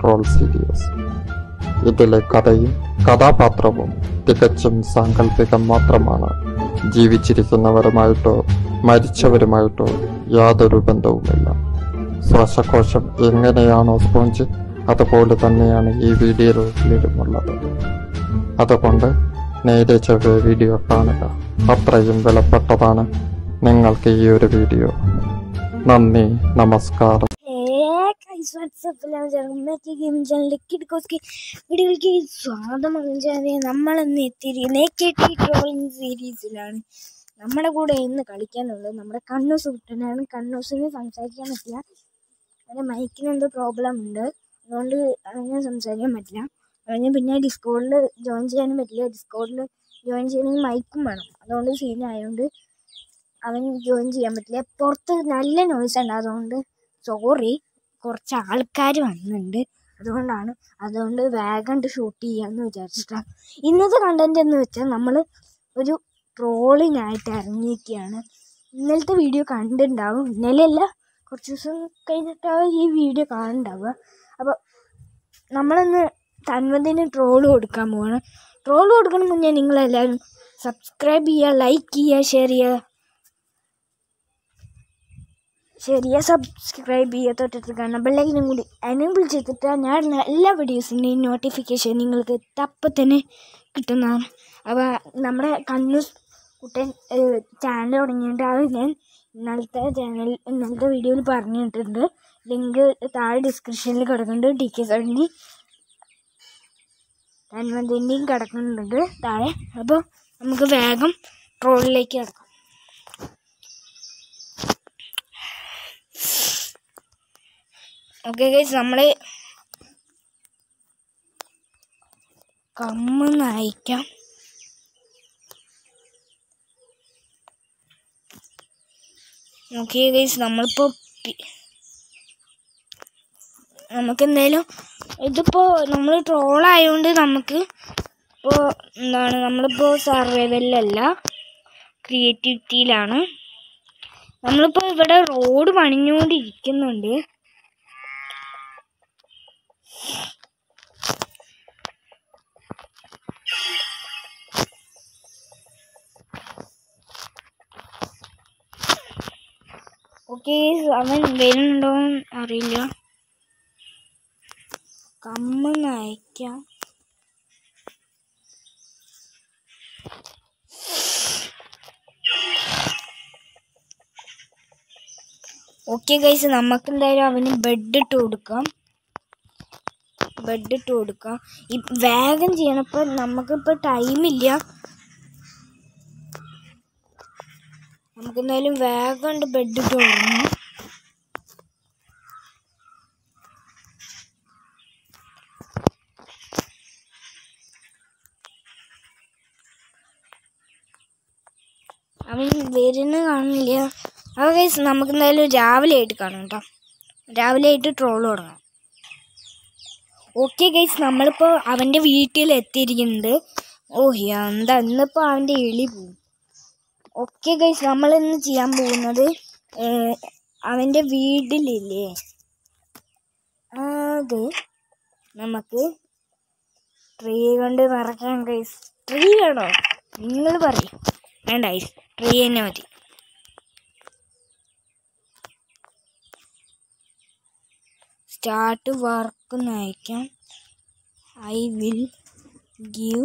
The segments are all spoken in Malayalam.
ട്രോൾ സീരീസ് ഇതിലെ കഥയും കഥാപാത്രവും തികച്ചും സാങ്കല്പികം മാത്രമാണ് ജീവിച്ചിരിക്കുന്നവരുമായിട്ടോ മരിച്ചവരുമായിട്ടോ യാതൊരു ബന്ധവുമില്ല ശ്വാസകോശം എങ്ങനെയാണോ സ്പോഞ്ച് അതുപോലെ തന്നെയാണ് ഈ വീഡിയോയിലുമുള്ളത് അതുകൊണ്ട് നേരെ ചൊവ്വേ വീഡിയോ കാണുക അത്രയും വിലപ്പെട്ടതാണ് നിങ്ങൾക്ക് ഈ ഒരു വീഡിയോ നന്ദി നമസ്കാരം വീഡിയോയിലേക്ക് സ്വാഗതം അങ്ങനെ നമ്മളിന്ന് എത്തിയിരിക്കുന്നത് ട്രോളിംഗ് സീരീസിലാണ് നമ്മുടെ കൂടെ ഇന്ന് കളിക്കാനുള്ളത് നമ്മുടെ കണ്ണൂസ് കുട്ടനാണ് കണ്ണൂസിന് സംസാരിക്കാൻ പറ്റില്ല അവൻ്റെ മൈക്കിന് എന്തോ പ്രോബ്ലം ഉണ്ട് അതുകൊണ്ട് അവന് സംസാരിക്കാൻ പറ്റില്ല അവന് പിന്നെ ഡിസ്കോഡിൽ ജോയിൻ ചെയ്യാനും പറ്റില്ല ഡിസ്കോഡിൽ ജോയിൻ ചെയ്യണമെങ്കിൽ മൈക്കും വേണം അതുകൊണ്ട് സീൻ ആയതുകൊണ്ട് അവൻ ജോയിൻ ചെയ്യാൻ പറ്റില്ല പുറത്ത് നല്ല നോയ്സ് ഉണ്ട് അതുകൊണ്ട് സോറി കുറച്ച് ആൾക്കാർ വന്നിട്ടുണ്ട് അതുകൊണ്ടാണ് അതുകൊണ്ട് വേഗം ഷൂട്ട് ചെയ്യാമെന്ന് വിചാരിച്ചിട്ടാണ് ഇന്നത്തെ കണ്ടന്റ് എന്ന് വെച്ചാൽ നമ്മൾ ഒരു ട്രോളിനായിട്ട് ഇറങ്ങിയിരിക്കുകയാണ് ഇന്നലത്തെ വീഡിയോ കണ്ടിട്ടുണ്ടാവും ഇന്നലെയല്ല കുറച്ച് ദിവസം കഴിഞ്ഞിട്ടാവും ഈ വീഡിയോ കാണുന്നുണ്ടാവുക അപ്പോൾ നമ്മളിന്ന് തൻവന്തിന് ട്രോൾ കൊടുക്കാൻ പോവാണ് ട്രോൾ കൊടുക്കുന്ന മുന്നേ നിങ്ങളെല്ലാവരും സബ്സ്ക്രൈബ് ചെയ്യുക ലൈക്ക് ചെയ്യുക ഷെയർ ചെയ്യുക ശരിയാ സബ്സ്ക്രൈബ് ചെയ്യുക തൊട്ടിട്ട് കാണാം ബെല്ലൈനും കൂടി എനേബിൾ ചെയ്തിട്ട് ഞാൻ എല്ലാ വീഡിയോസിൻ്റെയും നോട്ടിഫിക്കേഷൻ നിങ്ങൾക്ക് തപ്പം തന്നെ കിട്ടുന്നതാണ് അപ്പോൾ നമ്മുടെ കണ്ണൂസ് കുട്ടൻ ചാനൽ തുടങ്ങിയിട്ട് അത് ഞാൻ ഇന്നലത്തെ ചാനൽ ഇന്നലത്തെ വീഡിയോയിൽ പറഞ്ഞിട്ടുണ്ട് ലിങ്ക് താഴെ ഡിസ്ക്രിപ്ഷനിൽ കിടക്കുന്നുണ്ട് ഡി കെ സെവൻ്റി തന്മന്തിൻ്റെയും കിടക്കുന്നുണ്ട് താഴെ അപ്പോൾ നമുക്ക് വേഗം ട്രോളിലേക്ക് കിടക്കാം ഓക്കെ ഗൈസ് നമ്മൾ കമ്മന്ന് അയക്കാം ഓക്കെ ഗൈസ് നമ്മളിപ്പോൾ നമുക്ക് എന്തായാലും ഇതിപ്പോൾ നമ്മൾ ട്രോളായതുകൊണ്ട് നമുക്ക് ഇപ്പോൾ എന്താണ് നമ്മളിപ്പോൾ സർവൈവലിലല്ല ക്രിയേറ്റിവിറ്റിയിലാണ് നമ്മളിപ്പോൾ ഇവിടെ റോഡ് പണിഞ്ഞുകൊണ്ടിരിക്കുന്നുണ്ട് ഓക്കെ അവൻ വരുന്നുണ്ടോ അറിയില്ല കമ്മന്ന് അയക്കാം ഓക്കെ ഗൈസ് നമുക്ക് എന്തായാലും അവന് ബെഡ് ഇട്ട് കൊടുക്കാം ബെഡ് ഇട്ട് കൊടുക്കാം ഈ വേഗം ചെയ്യണം ഇപ്പം നമുക്കിപ്പോൾ ടൈമില്ല നമുക്ക് എന്തായാലും വേഗം ഉണ്ട് ബെഡ് ഇട്ട് കൊടുക്കണം അവൻ വരുന്ന കാണില്ല അപ്പോൾ ഗൈസ് നമുക്ക് എന്തായാലും രാവിലെ ആയിട്ട് കാണാം കേട്ടോ രാവിലെ ആയിട്ട് ട്രോൾ തുടങ്ങാം ഓക്കെ ഗൈസ് നമ്മളിപ്പോൾ അവൻ്റെ വീട്ടിൽ എത്തിയിരിക്കുന്നുണ്ട് ഓ എന്താ ഇന്നിപ്പോൾ അവൻ്റെ എളി പോവും ഓക്കെ ഗൈസ് നമ്മൾ ഇന്ന് ചെയ്യാൻ പോകുന്നത് ഏഹ്, അവൻ്റെ വീട്ടിലില്ലേ അത് നമുക്ക് ട്രീ കൊണ്ട് നിറയ്ക്കാം ഗൈസ് ട്രീ വേണോ നിങ്ങൾ പറയും വേണ്ട ഗൈസ് ട്രീ തന്നെ മതി സ്റ്റാർട്ട് വർക്ക് നയിക്കാം I will give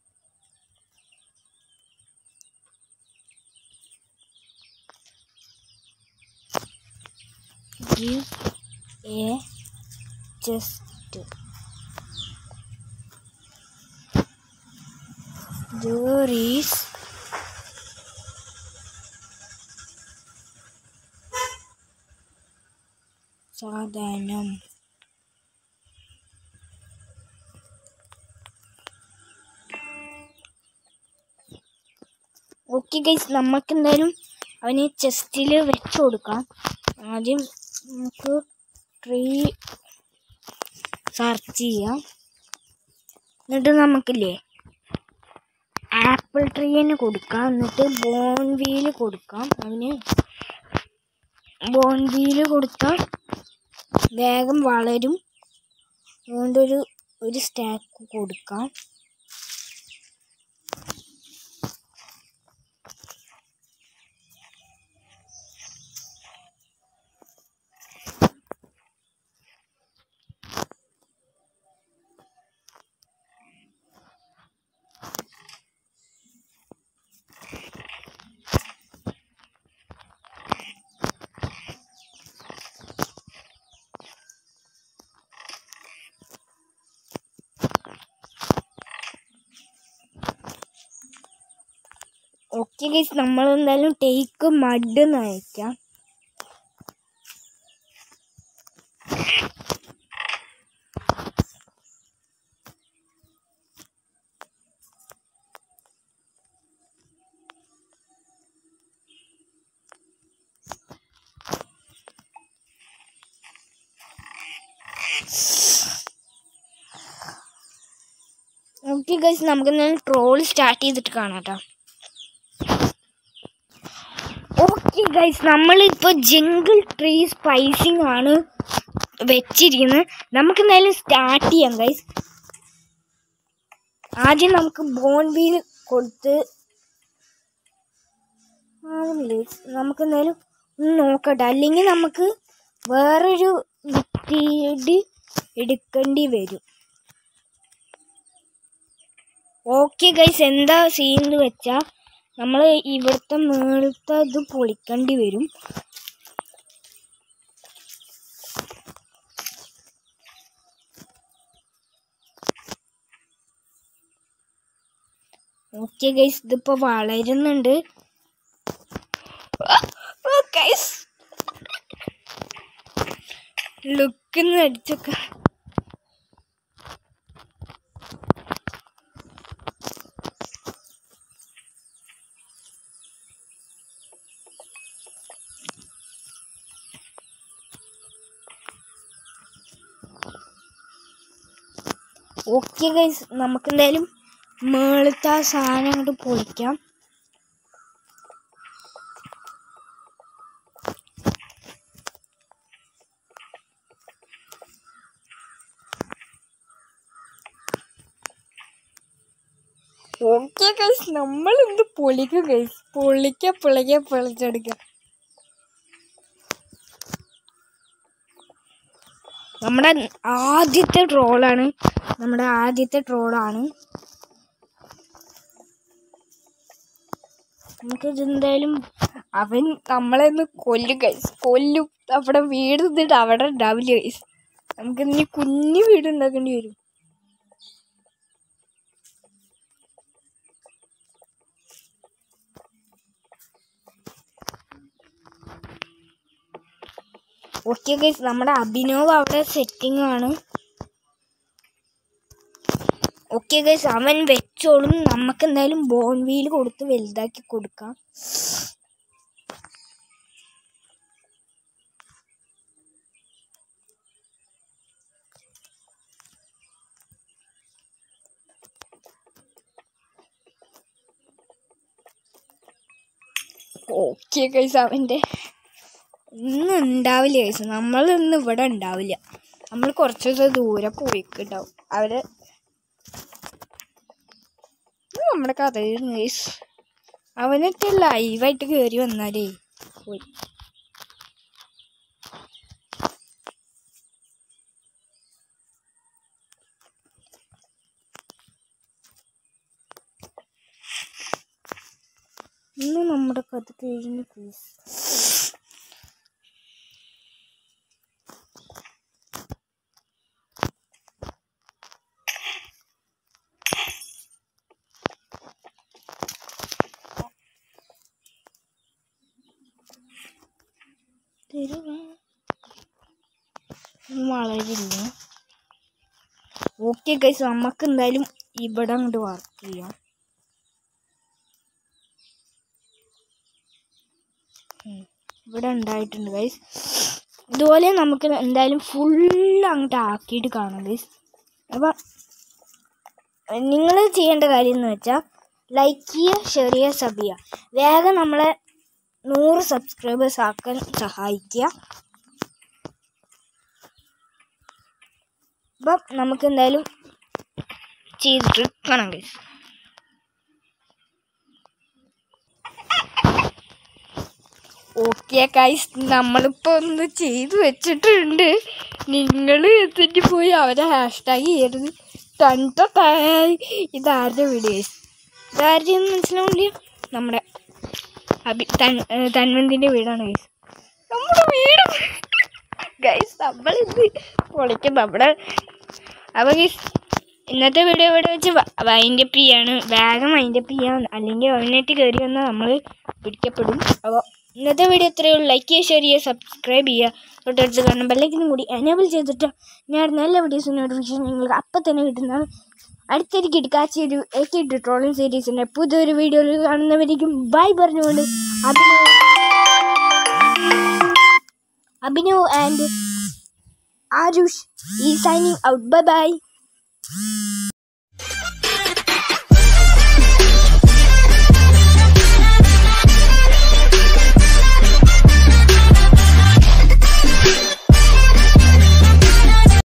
give a just there is സാധനം ഓക്കെ ഗൈസ് നമുക്ക് എന്തായാലും അവന് ചെസ്റ്റിൽ വെച്ച് കൊടുക്കാം ആദ്യം നമുക്ക് ട്രീ സെർച്ച് ചെയ്യാം എന്നിട്ട് നമുക്കില്ലേ ആപ്പിൾ ട്രീന് കൊടുക്കാം എന്നിട്ട് ബോൺ വീല് കൊടുക്കാം അവന് ബോൺ വീല് കൊടുത്താൽ വേഗം വളരും അതുകൊണ്ടൊരു ഒരു സ്റ്റാക്ക് കൊടുക്കാം ഓക്കെ ഗൈസ് നമ്മൾ എന്തായാലും ടേക്ക് മഡ് നയിക്കാം ഓക്കെ ഗൈസ് നമുക്ക് എന്തായാലും ട്രോൾ സ്റ്റാർട്ട് ചെയ്തിട്ട് കാണാം കേട്ടോ ഓക്കെ ഗൈസ് നമ്മളിപ്പോൾ ജംഗിൾ ട്രീ സ്പൈസിങ് ആണ് വെച്ചിരിക്കുന്നത് നമുക്ക് എന്തായാലും സ്റ്റാർട്ട് ചെയ്യാം ഗൈസ് ആദ്യം നമുക്ക് ബോൺ വീൽ കൊടുത്ത് ആവുന്നില്ല guys. നമുക്ക് എന്തായാലും ഒന്ന് നോക്കട്ടെ അല്ലെങ്കിൽ നമുക്ക് വേറൊരു ലിക്വിഡ് എടുക്കേണ്ടി വരും ഓക്കെ ഗൈസ് എന്താ സീൻ എന്ന് വെച്ചാൽ നമ്മൾ ഇവിടുത്തെ മേളത്തെ ഇത് പൊളിക്കേണ്ടി വരും ഓക്കെ ഗൈസ് ഇതിപ്പോ വളരുന്നുണ്ട് ഗൈസ് ലുക്കിന്ന് അടിച്ചൊക്കെ ഓക്കെ ഗൈസ് നമുക്ക് എന്തായാലും മേളത്തെ ആ സാധനം അങ്ങോട്ട് പൊളിക്കാം ഓക്കെ ഗൈസ് നമ്മൾ എന്ത് പൊളിക്കും ഗൈസ് പൊളിക്ക പൊളിക്ക പൊളിച്ചെടുക്കുക നമ്മുടെ ആദ്യത്തെ ട്രോളാണ് നമ്മുടെ ആദ്യത്തെ ട്രോളാണ് നമുക്ക് ഇതെന്തായാലും അവൻ നമ്മളെ ഒന്ന് കൊല്ലും കൈസ് കൊല്ലും അവിടെ വീട് നിന്നിട്ട് അവിടെ ഉണ്ടാവില്ല കൈസ് നമുക്ക് ഇനി കുഞ്ഞു വീട് ഉണ്ടാക്കേണ്ടി വരും ഓക്കെ ഗൈസ് നമ്മുടെ അഭിനവ് അവിടെ സെറ്റിംഗ് ആണ് ഓക്കെ ഗൈസ് അവൻ വെച്ചോളും നമുക്ക് എന്തായാലും ബോൺ വീൽ കൊടുത്ത് വലുതാക്കി കൊടുക്കാം ഓക്കെ ഗൈസ് അവൻ്റെ ഇന്ന് ഉണ്ടാവില്ല ഗൈസ് നമ്മൾ ഇന്ന് ഇവിടെ ഉണ്ടാവില്ല നമ്മൾ കുറച്ച് ദിവസം ദൂരെ പോയിക്കുണ്ടാവും അവര് ഇത് നമ്മുടെ കഥയിൽ ഗൈസ് അവനൊക്കെ ലൈവായിട്ട് കയറി വന്നാലേ പോയി ഇന്ന് നമ്മുടെ കഥ കഴിഞ്ഞു പ്ലീസ് വളരില്ല ഓക്കെ ഗൈസ് നമുക്ക് എന്തായാലും ഇവിടെ അങ്ങോട്ട് വർക്ക് ചെയ്യാം ഉം. ഇവിടെ ഉണ്ടായിട്ടുണ്ട് ഗൈസ് ഇതുപോലെ നമുക്ക് എന്തായാലും ഫുള്ള് അങ്ങോട്ട് ആക്കിയിട്ട് കാണാം ഗൈസ് അപ്പം നിങ്ങൾ ചെയ്യേണ്ട കാര്യം എന്ന് വെച്ചാൽ ലൈക്ക് ചെയ്യുക ഷെയർ ചെയ്യുക സബ് ചെയ്യുക വേഗം നമ്മളെ നൂറ് സബ്സ്ക്രൈബേഴ്സ് ആക്കാൻ സഹായിക്കുക അപ്പം നമുക്ക് എന്തായാലും ചെയ്തിട്ട് കാണാം ഗൈസ് ഓക്കെ ഗൈസ് നമ്മളിപ്പോൾ ഒന്ന് ചെയ്തു വെച്ചിട്ടുണ്ട് നിങ്ങൾ എത്തിട്ട് പോയി അവരെ ഹാഷ്ടാഗ് ചെയ്യരുത് തണ്ട ഇതാരുടെ വീഡിയോ ഇതാരുടെ മനസ്സിലാവില്ല നമ്മുടെ അഭി തൻ തന്വന്തിൻ്റെ വീടാണ് ഗൈസ് നമ്മുടെ വീട് ഗൈസ് നമ്മളിത് പൊളിക്കും നമ്മുടെ അപ്പോൾ ഗൈസ് ഇന്നത്തെ വീഡിയോ ഇവിടെ വെച്ച് വൈൻഡപ്പ് ചെയ്യാണ് വേഗം വൈൻഡപ്പ് ചെയ്യാം അല്ലെങ്കിൽ അവനായിട്ട് കയറി വന്നാൽ നമ്മൾ പിടിക്കപ്പെടും അപ്പോൾ ഇന്നത്തെ വീഡിയോ ഇത്രയേ ഉള്ളൂ ലൈക്ക് ചെയ്യുക ഷെയർ ചെയ്യുക സബ്സ്ക്രൈബ് ചെയ്യുക തൊട്ടടുത്ത് കാണുന്ന ബെല്ലൈക്കിനും കൂടി എനേബിൾ ചെയ്തിട്ട് ഞാൻ നല്ല വീഡിയോസ് നോട്ടിഫിക്കേഷൻ നിങ്ങൾക്ക് അപ്പം തന്നെ കിട്ടുന്നതാണ് അടുത്തൊരു കിടക്കാച്ചി ഒരു ഏക്കിട്ട് ട്രോളിംഗ് സീരീസിൻ്റെ പുതിയൊരു വീഡിയോയിൽ കാണുന്നവരേക്കും ബൈ പറഞ്ഞുകൊണ്ട് അഭിനവ് അഭിനവ് ആൻഡ് ആരുഷ് ഈ സൈനിങ് ഔട്ട് ബൈ ബൈ